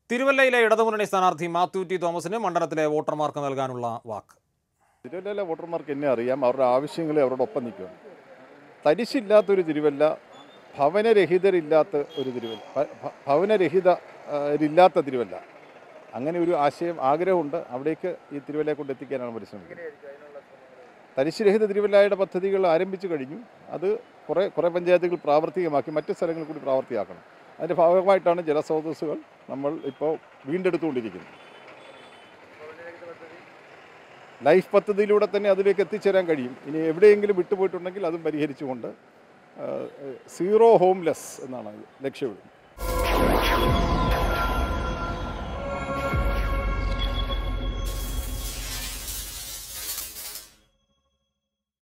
തിരുവല്ലയിലെ ഇടതുമുന്നണി സ്ഥാനാർത്ഥി മാത്യു ടി തോമസിന് മണ്ഡലത്തിലെ വോട്ടർമാർക്ക് നൽകാനുള്ള വാക്ക് തിരുവല്ലയിലെ വോട്ടർമാർക്ക് എന്നെ അറിയാം അവരുടെ ആവശ്യങ്ങളെ അവരുടെ ഒപ്പം നിൽക്കുകയാണ് തരിശില്ലാത്തൊരു തിരുവല്ല ഭവനരഹിതരില്ലാത്ത ഒരു തിരുവല്ല ഭ- ഭ- ഭവനരഹിതരില്ലാത്ത തിരുവല്ല അങ്ങനെ ഒരു ആശയം ആഗ്രഹമുണ്ട് അവിടേക്ക് ഈ തിരുവല്ലയെ കൊണ്ട് എത്തിക്കാനാണ് പരിശ്രമിക്കുന്നത് തരിശുരഹിത തിരുവല്ലയുടെ പദ്ധതികൾ ആരംഭിച്ചു കഴിഞ്ഞു അത് കുറേ കുറേ പഞ്ചായത്തുകൾ പ്രാവർത്തികമാക്കി മറ്റ് സ്ഥലങ്ങളിൽ കൂടി പ്രാവർത്തികമാക്കണം അതിൻ്റെ ഭാഗമായിട്ടാണ് ജലസ്രോതസ്സുകൾ നമ്മൾ ഇപ്പോൾ വീണ്ടെടുത്തുകൊണ്ടിരിക്കുന്നത് ലൈഫ് പദ്ധതിയിലൂടെ തന്നെ അതിലേക്ക് എത്തിച്ചേരാൻ കഴിയും ഇനി എവിടെയെങ്കിലും വിട്ടുപോയിട്ടുണ്ടെങ്കിൽ അതും പരിഹരിച്ചുകൊണ്ട് ആ, സീറോ ഹോംലെസ് എന്നാണ് ലക്ഷ്യമിടുന്നത്